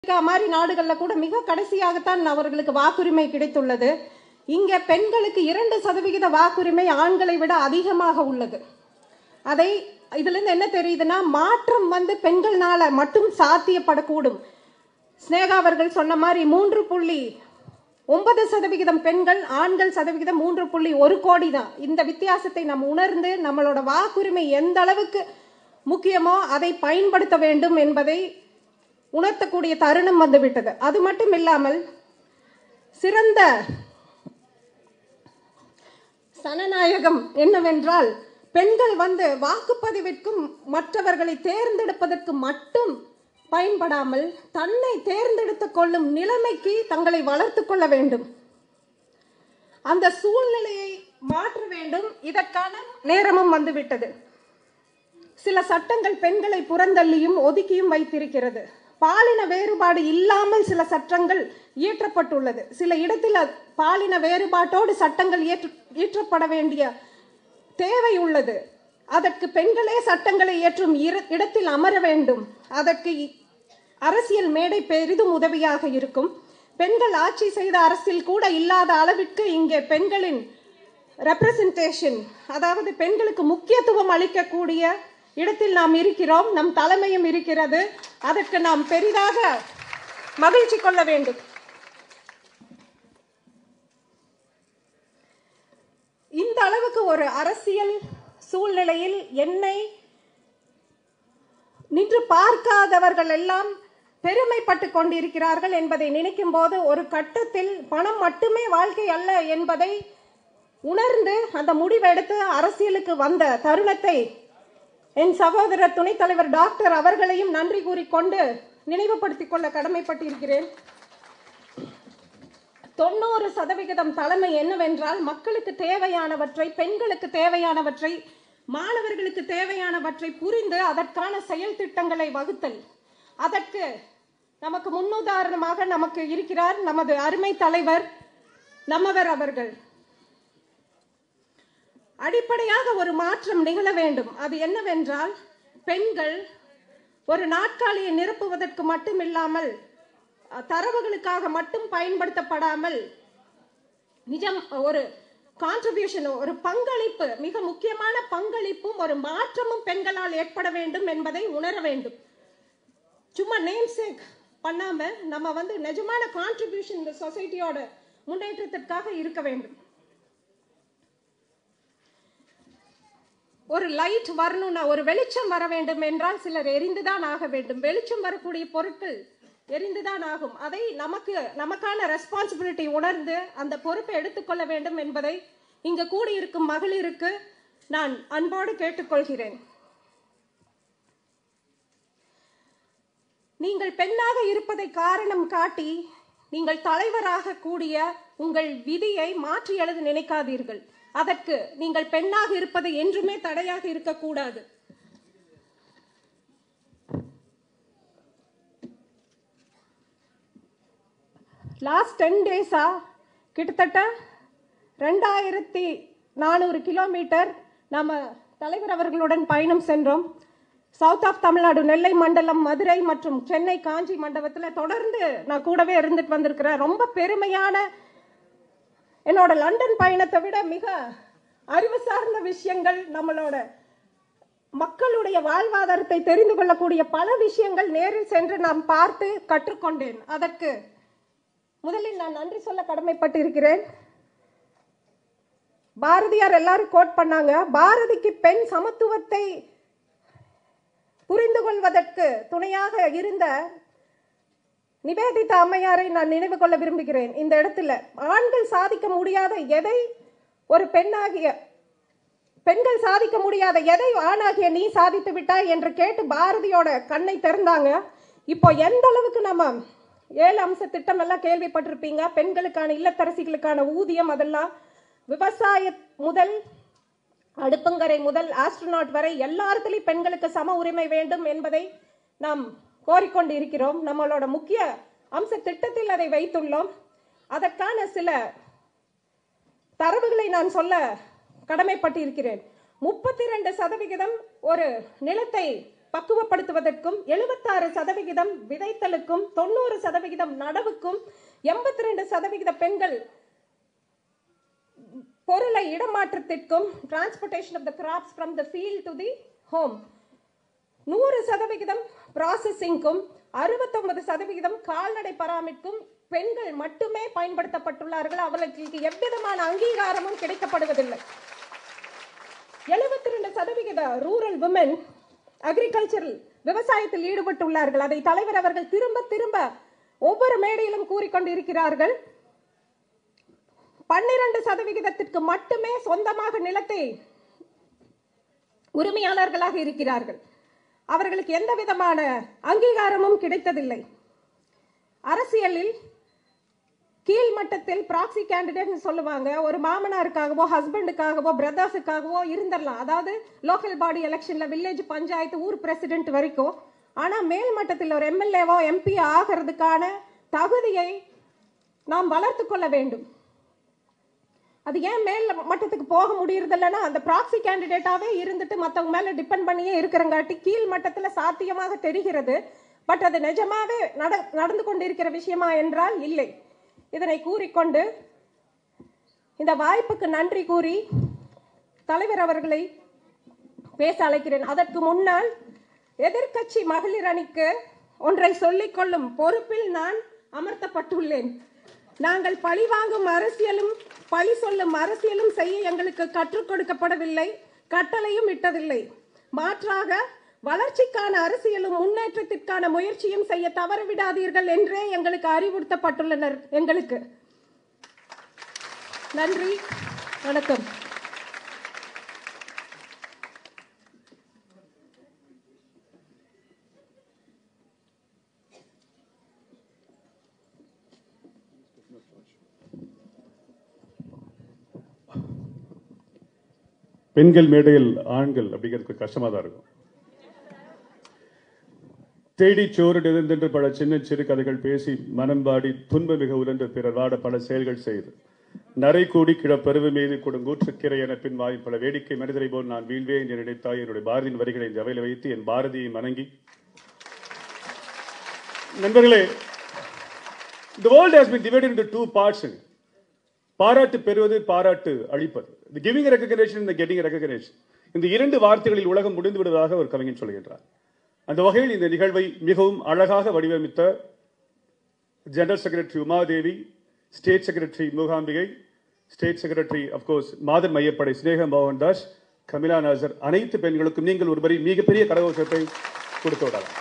America மாதிரி நாடுகள்ல கூட மிக கடைசியாகத்தான் அவர்களுக்கு வாக்குரிமை கிடைத்துள்ளது இங்க பெண்களுக்கு இரண்டு சதவிகித வாக்குரிமை ஆண்களை விட அதிகமாக உள்ளது அதை இதுல இருந்து என்ன தெரியுதுன்னா மாற்றம் வந்து பெண்கள்னால மட்டும் சாத்தியப்படக்கூடும் ஸ்னேகா அவர்கள் சொன்ன மாதிரி மூன்று புள்ளி ஒன்பது சதவிகிதம் பெண்கள் ஆண்கள் சதவிகிதம் மூன்று புள்ளி ஒரு கோடி தான் இந்த வித்தியாசத்தை நாம் உணர்ந்து நம்மளோட வாக்குரிமை எந்த அளவுக்கு முக்கியமோ அதை பயன்படுத்த வேண்டும் என்பதை உணர்த்தக்கூடிய தருணம் வந்துவிட்டது அது மட்டும் இல்லாமல் சிறந்த சனநாயகம் என்னவென்றால் பெண்கள் வந்து வாக்குப்பதிவிற்கும் மற்றவர்களை தேர்ந்தெடுப்பதற்கு மட்டும் பயன்படாமல் தன்னை தேர்ந்தெடுத்துக் கொள்ளும் நிலைமைக்கு தங்களை வளர்த்துக் கொள்ள வேண்டும் அந்த சூழ்நிலையை மாற்ற வேண்டும் இதற்கான நேரமும் வந்துவிட்டது சில சட்டங்கள் பெண்களை புறந்தள்ளியும் ஒதுக்கியும் வைத்திருக்கிறது பாலின வேறுபாடு இல்லாமல் சில சட்டங்கள் இயற்றப்பட்டுள்ளது சில இடத்தில் அது- பாலின வேறுபாட்டோடு சட்டங்கள் இயற்ற- இயற்றப்பட வேண்டிய தேவை உள்ளது அதற்கு பெண்களே சட்டங்களை இயற்றும் இர- இடத்தில் அமர வேண்டும் அதற்கு இ- அரசியல் மேடை பெரிதும் உதவியாக இருக்கும் பெண்கள் ஆட்சி செய்த அரசில் கூட இல்லாத அளவிற்கு இங்கே பெண்களின் ரெப்ரசன்டேஷன் அதாவது பெண்களுக்கு முக்கியத்துவம் அளிக்கக்கூடிய இடத்தில் நாம் இருக்கிறோம் நம் தலைமையும் இருக்கிறது அதற்கு நாம் பெரிதாக மகிழ்ச்சி கொள்ள வேண்டும் இந்த அளவுக்கு ஒரு அரசியல் சூழ்நிலையில் என்னை நின்று பார்க்காதவர்கள் எல்லாம் பெருமைப்பட்டு கொண்டிருக்கிறார்கள் என்பதை நினைக்கும் போது ஒரு கட்டத்தில் பணம் மட்டுமே வாழ்க்கை அல்ல என்பதை உணர்ந்து அந்த முடிவெடுத்து அரசியலுக்கு வந்த தருணத்தை என் சகோதரர் துணைத் தலைவர் டாக்டர் அவர்களையும் நன்றி கூறிக்கொண்டு நினைவுபடுத்திக் கொள்ள கடமைப்பட்டிருக்கிறேன் தொண்ணூறு சதவிகிதம் தலைமை என்னவென்றால் மக்களுக்கு தேவையானவற்றை பெண்களுக்கு தேவையானவற்றை மாணவர்களுக்கு தேவையானவற்றை புரிந்து அதற்கான செயல் திட்டங்களை வகுத்தல் அதற்கு நமக்கு முன்னுதாரணமாக நமக்கு இருக்கிறார் நமது அருமை தலைவர் நம்மவர் அவர்கள் அடிப்படையாக ஒரு மாற்றம் நிகழ வேண்டும் அது என்னவென்றால் பெண்கள் ஒரு நாட்காலியை நிரப்புவதற்கு மட்டுமில்லாமல் அஹ், தரவுகளுக்காக மட்டும் பயன்படுத்தப்படாமல் நிஜம் ஒரு கான்ட்ரிபியூஷன் ஒரு பங்களிப்பு மிக முக்கியமான பங்களிப்பும் ஒரு மாற்றமும் பெண்களால் ஏற்பட வேண்டும் என்பதை உணர வேண்டும் சும்மா நேம் சேக் பண்ணாம நம்ம வந்து நிஜமான கான்ட்ரிபியூஷன் இந்த சொசைட்டியோட முன்னேற்றத்திற்காக இருக்க வேண்டும் ஒரு லைட் வரணும்னா ஒரு வெளிச்சம் வர வேண்டும் என்றால் சிலர் எரிந்துதான் ஆக வேண்டும் வெளிச்சம் வரக்கூடிய பொருட்கள் எரிந்துதான் ஆகும் அதை நமக்கு நமக்கான ரெஸ்பான்சிபிலிட்டி உணர்ந்து அந்த பொறுப்பை எடுத்துக்கொள்ள வேண்டும் என்பதை இங்கு கூடியிருக்கும் மகளிருக்கு நான் அன்போடு கேட்டுக்கொள்கிறேன் நீங்கள் பெண்ணாக இருப்பதை காரணம் காட்டி நீங்கள் தலைவராக கூடிய உங்கள் விதியை மாற்றி எழுத நினைக்காதீர்கள் அதற்கு நீங்கள் பெண்ணாக இருப்பது என்றுமே தடையாக இருக்கக்கூடாது லாஸ்ட் டென் டேஸா கிட்டத்தட்ட ரெண்டாயிரத்தி நானூறு கிலோமீட்டர் நம்ம தலைவர் அவர்களுடன் பயணம் சென்றோம் சவுத் ஆஃப் தமிழ்நாடு நெல்லை மண்டலம் மதுரை மற்றும் சென்னை காஞ்சி மண்டபத்தில் தொடர்ந்து நான் கூடவே இருந்துட்டு வந்திருக்கிறேன் ரொம்ப பெருமையான என்னோட லண்டன் பயணத்தை விட மிக அறிவு சார்ந்த விஷயங்கள் நம்மளோட மக்களுடைய வாழ்வாதாரத்தை தெரிந்து கொள்ளக்கூடிய பல விஷயங்கள் நேரில் சென்று நான் பார்த்து கற்றுக்கொண்டேன் அதற்கு முதலில் நான் நன்றி சொல்ல கடமைப்பட்டு இருக்கிறேன் பாரதியார் எல்லாரும் கோட் பண்ணாங்க பாரதிக்கு பெண் சமத்துவத்தை புரிந்து கொள்வதற்கு துணையாக இருந்த நிவேதிதா அம்மையாரை நான் நினைவு கொள்ள விரும்புகிறேன் இந்த இடத்துல ஆண்கள் சாதிக்க முடியாத எதை ஒரு பெண்ணாகிய பெண்கள் சாதிக்க முடியாத எதை ஆணாகிய நீ சாதித்து விட்டாய் என்று கேட்டு பாரதியோட கண்ணை திறந்தாங்க இப்போ எந்த அளவுக்கு நம்ம ஏழு அம்ச திட்டம் எல்லாம் கேள்விப்பட்டிருப்பீங்க பெண்களுக்கான இல்லத்தரசிகளுக்கான ஊதியம் அதெல்லாம் விவசாய முதல் அடுப்பங்கரை முதல் ஆஸ்ட்ரோநாட் வரை எல்லாத்திலையும் பெண்களுக்கு சம உரிமை வேண்டும் என்பதை நாம் கோரிக்கொண்டு இருக்கிறோம் நம்மளோட முக்கிய அம்ச திட்டத்தில் அதை வைத்துள்ளோம் அதற்கான சில தரவுகளை நான் சொல்ல கடமைப்பட்டிருக்கிறேன் முப்பத்தி ரெண்டு சதவிகிதம் ஒரு நிலத்தை பக்குவப்படுத்துவதற்கும் எழுபத்தாறு சதவிகிதம் விதைத்தலுக்கும் தொண்ணூறு சதவிகிதம் நடவுக்கும் எண்பத்தி ரெண்டு சதவிகித பெண்கள் பொருளை இடமாற்றத்திற்கும் transportation of the crops from the field to the home நூறு சதவிகிதம் ப்ராசஸிங்க்கும் அறுபத்தொன்பது சதவிகிதம் கால்நடை பராமரிக்கும் பெண்கள் மட்டுமே பயன்படுத்தப்பட்டுள்ளார்கள் அவர்களுக்கு எவ்விதமான அங்கீகாரமும் கிடைக்கப்படுவதில்லை எழுபத்தி ரெண்டு சதவிகித ரூரல் விமன் அக்ரிகல்ச்சரல் விவசாயத்தில் ஈடுபட்டுள்ளார்கள் அதை தலைவர் அவர்கள் திரும்ப திரும்ப ஒவ்வொரு மேடையிலும் கூறிக்கொண்டிருக்கிறார்கள் பன்னிரண்டு சதவிகிதத்திற்கு மட்டுமே சொந்தமாக நிலத்தை உரிமையாளர்களாக இருக்கிறார்கள் அவர்களுக்கு எந்த விதமான அங்கீகாரமும் கிடைத்ததில்லை அரசியலில் கீழ் மட்டத்தில் ப்ராக்சி கேண்டிடேட் சொல்லுவாங்க ஒரு மாமனாருக்காகவோ ஹஸ்பண்டுக்காகவோ பிரதர்ஸுக்காகவோ இருந்துடலாம் அதாவது லோக்கல் பாடி எலெக்ஷன்ல வில்லேஜ் பஞ்சாயத்து ஊர் பிரசிடென்ட் வரைக்கும் ஆனா மேல் மட்டத்தில் ஒரு எம்எல்ஏவோ எம்பி ஆகிறதுக்கான தகுதியை நாம் வளர்த்து கொள்ள வேண்டும் அது ஏன் மேல் மட்டத்துக்கு போக முடியறதில்லன்னா அந்த ப்ராக்சி கேண்டிடேட்டாவே இருந்துட்டு மத்தவங்க மேல டிபெண்ட் பண்ணியே இருக்கிறங்காட்டி கீழ் மட்டத்துல சாத்தியமாக தெரிகிறது பட் அது நிஜமாவே நட நடந்து கொண்டிருக்கிற விஷயமா என்றால் இல்லை இதனை கூறிக்கொண்டு இந்த வாய்ப்புக்கு நன்றி கூறி தலைவர் அவர்களை பேச அழைக்கிறேன் அதற்கு முன்னால் எதிர்க்கட்சி மகளிர் அணிக்கு ஒன்றை சொல்லிக் கொள்ளும் பொறுப்பில் நான் அமர்த்தப்பட்டுள்ளேன் நாங்கள் பழி வாங்கும் அரசியலும் பழி சொல்லும் அரசியலும் செய்ய எங்களுக்கு கற்றுக் கொடுக்கப்படவில்லை கட்டளையும் இட்டதில்லை மாற்றாக வளர்ச்சிக்கான அரசியலும் முன்னேற்றத்திற்கான முயற்சியும் செய்ய தவறவிடாதீர்கள் என்றே எங்களுக்கு அறிவுறுத்தப்பட்டுள்ளனர் எங்களுக்கு நன்றி வணக்கம் பெண்கள் மேடையில் ஆண்கள் அப்படிங்கிறது கஷ்டமா தான் இருக்கும் தேடி சோறு நிறந்தென்று பல சின்ன சிறு கதைகள் பேசி மனம் பாடி துன்ப மிக உலர்ந்த பிறர் வாட பல செயல்கள் செய்து நரை கூடி கிட பருவு மீது கொடுங்கூற்றுக்கிறை என பின் வாய் பல வேடிக்கை மனிதரை போல் நான் வீழ்வேன் என்று நினைத்தாய் என்னுடைய பாரதியின் வரிகளை இந்த அவையில் வைத்து என் பாரதியை மணங்கி நண்பர்களே the world has been divided into two parts பாராட்டு பெறுவது பாராட்டு அளிப்பது இந்த கிவிங் ரெகக்னேஷன் இந்த கெட்டிங் ரெகக்னேஷன் இந்த இரண்டு வார்த்தைகளில் உலகம் முடிந்து விடுவதாக ஒரு கவிஞன் சொல்கின்றார் அந்த வகையில் இந்த நிகழ்வை மிகவும் அழகாக வடிவமைத்த general secretary Umadevi state secretary Mookambigai state secretary of course மாதர் மையப்படை சினேக மோகன்தாஸ் கமிலா நாசர் அனைத்து பெண்களுக்கும் நீங்கள் ஒருவரை மிகப்பெரிய கடவுச்சத்தை கொடுத்து விடலாம்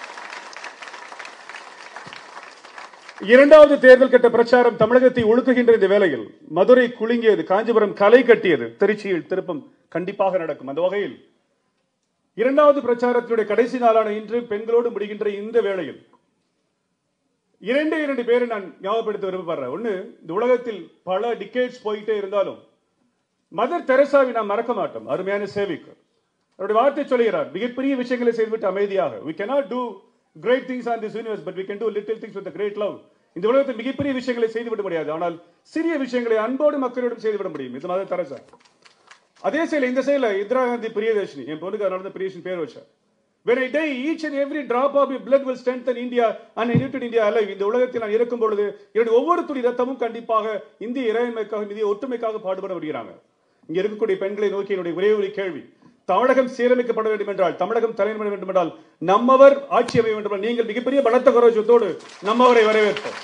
இரண்டாவது தேர்தல் கட்ட பிரச்சாரம் தமிழகத்தை ஒழுக்குகின்ற இந்த வேளையில் மதுரை குலுங்கியது காஞ்சிபுரம் கலை கட்டியது திருச்சியில் திருப்பம் கண்டிப்பாக நடக்கும் அந்த வகையில் இரண்டாவது பிரச்சாரத்தினுடைய கடைசி நாளான இன்று பெண்களோடு முடிகின்ற இந்த வேளையில் இரண்டு இரண்டு பேரை நான் ஞாபகப்படுத்த விரும்பப்படுறேன் ஒண்ணு இந்த உலகத்தில் பல டிகேட்ஸ் போயிட்டே இருந்தாலும் மதர் தெரசாவை நாம் மறக்க மாட்டோம் அருமையான சேவிக்கு அவருடைய வார்த்தை சொல்கிறார் மிகப்பெரிய விஷயங்களை செய்துவிட்டு அமைதியாக we cannot do great things on this universe but we can do little things with a great love இந்த உலகத்தில் மிகப்பெரிய விஷயங்களை செய்துவிட முடியாது ஆனால் சிறிய விஷயங்களை அன்போடு மக்களோடும் செய்துவிட முடியும் இது மதர் தெரசா அதே செயல இந்த செயல இந்திரா காந்தி பிரியதர்ஷினி என் பொண்ணுக்கு அதனால தான் பிரியதர்ஷினி பேர் வச்சா when i die each and every drop of your blood will strengthen india and united india alive இந்த உலகத்தில் நான் இருக்கும் பொழுது என்னுடைய ஒவ்வொரு துளி ரத்தமும் கண்டிப்பாக இந்திய இறையாண்மைக்காக இந்திய ஒற்றுமைக்காக பாடுபட வருகிறாங்க இங்க இருக்கக்கூடிய பெண்களை நோக்கி என்னுடைய ஒரே ஒரு கேள்வி தமிழகம் சீரமைக்கப்பட வேண்டும் என்றால் தமிழகம் தலைமை வேண்டும் என்றால் நம்மவர் ஆட்சி அமைய வேண்டும் என்றால் நீங்கள் மிகப்பெரிய பலத்த கரோஜத்தோடு நம்மவரை வரவேற்போம்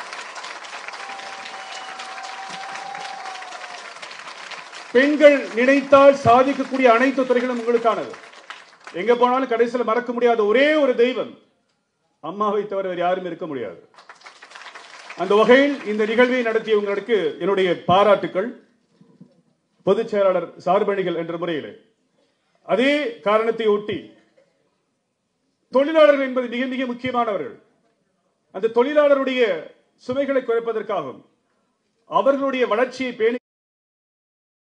பெண்கள் நினைத்தால் சாதிக்கக்கூடிய அனைத்து துறைகளும் உங்களுக்கானது எங்க போனாலும் கடைசியில் மறக்க முடியாத ஒரே ஒரு தெய்வம் அம்மாவை தவிர வேறு யாரும் இருக்க முடியாது அந்த வகையில் இந்த நிகழ்வை நடத்திய உங்களுக்கு என்னுடைய பாராட்டுக்கள் பொதுச் செயலாளர் சார்பணிகள் என்ற முறையிலே அதே காரணத்தை ஒட்டி தொழிலாளர்கள் என்பது மிக மிக முக்கியமானவர்கள் அந்த தொழிலாளருடைய சுமைகளை குறைப்பதற்காகவும் அவர்களுடைய வளர்ச்சியை பேணி